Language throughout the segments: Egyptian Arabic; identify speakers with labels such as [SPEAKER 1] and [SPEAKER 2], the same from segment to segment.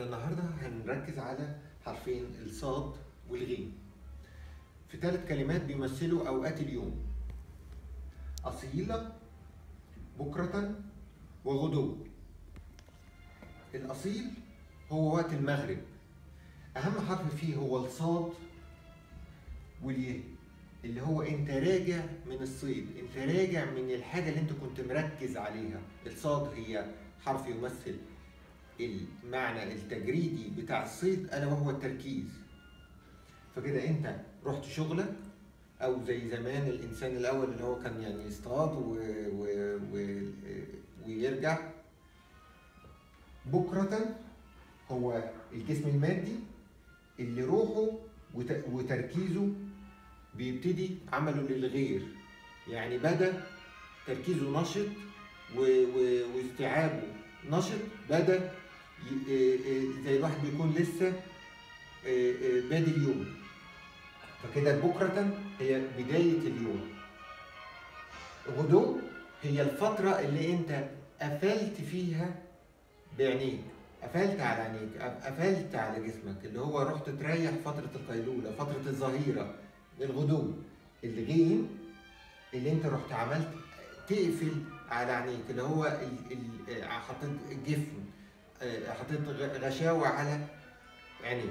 [SPEAKER 1] النهارده هنركز على حرفين الصاد والغين في ثلاث كلمات بيمثلوا اوقات اليوم اصيله بكره وغدو الاصيل هو وقت المغرب اهم حرف فيه هو الصاد واليه اللي هو انت راجع من الصيد انت راجع من الحاجه اللي انت كنت مركز عليها الصاد هي حرف يمثل المعنى التجريدي بتاع الصيد الا وهو التركيز فكده انت رحت شغلك او زي زمان الانسان الاول اللي هو كان يعني يصطاد و... و... و... ويرجع بكرة هو الجسم المادي اللي روحه وت... وتركيزه بيبتدي عمله للغير يعني بدا تركيزه نشط و... و... واستيعابه نشط بدا ي... زي الواحد بيكون لسه بادي اليوم فكده بكرة هي بداية اليوم غدو هي الفترة اللي انت قفلت فيها بعينيك قفلت على عينيك قفلت على جسمك اللي هو رحت تريح فترة القيلولة فترة الظهيرة الغدو الغين اللي انت رحت عملت تقفل على عينيك اللي هو ال ال حطيت جفن حطيت غشاوة على عينيك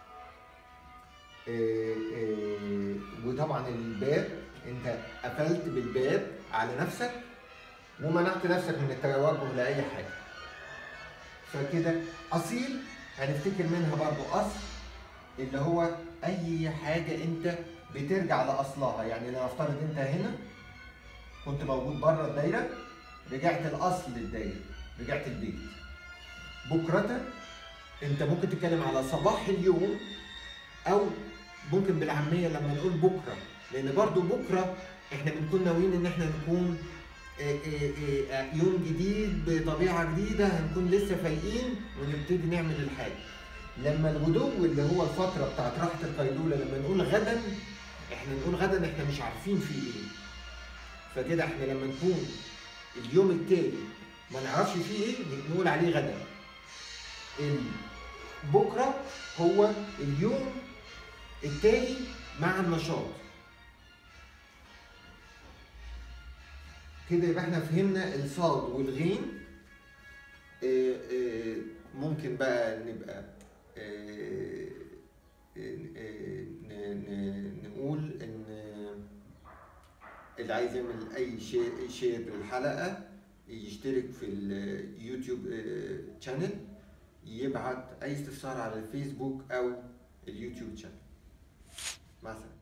[SPEAKER 1] وطبعا الباب انت قفلت بالباب على نفسك ومنعت نفسك من التوجه لاي حاجه فكده اصيل هنفتكر منها برضو اصل اللي هو اي حاجه انت بترجع لاصلها يعني لو افترض انت هنا كنت موجود بره الدايره رجعت الاصل للدايره رجعت البيت بكره انت ممكن تتكلم على صباح اليوم او ممكن بالعاميه لما نقول بكره لان برضو بكره احنا بنكون ناويين ان احنا نكون يوم جديد بطبيعه جديده هنكون لسه فايقين ونبتدي نعمل الحاجه لما الغدو اللي هو الفتره بتاعت راحه القيلوله لما نقول غدا احنا نقول غدا احنا مش عارفين في ايه فكده احنا لما نكون اليوم التالي ما نعرفش فيه ايه نقول عليه غدا بكره هو اليوم التالي مع النشاط كده يبقى احنا فهمنا الصاد والغين اه اه ممكن بقى نبقى اه نقول ان اللي عايز يعمل اي شيء شير للحلقه يشترك في اليوتيوب شانل يبعت اي استفسار على الفيسبوك او اليوتيوب شانل مع السلامه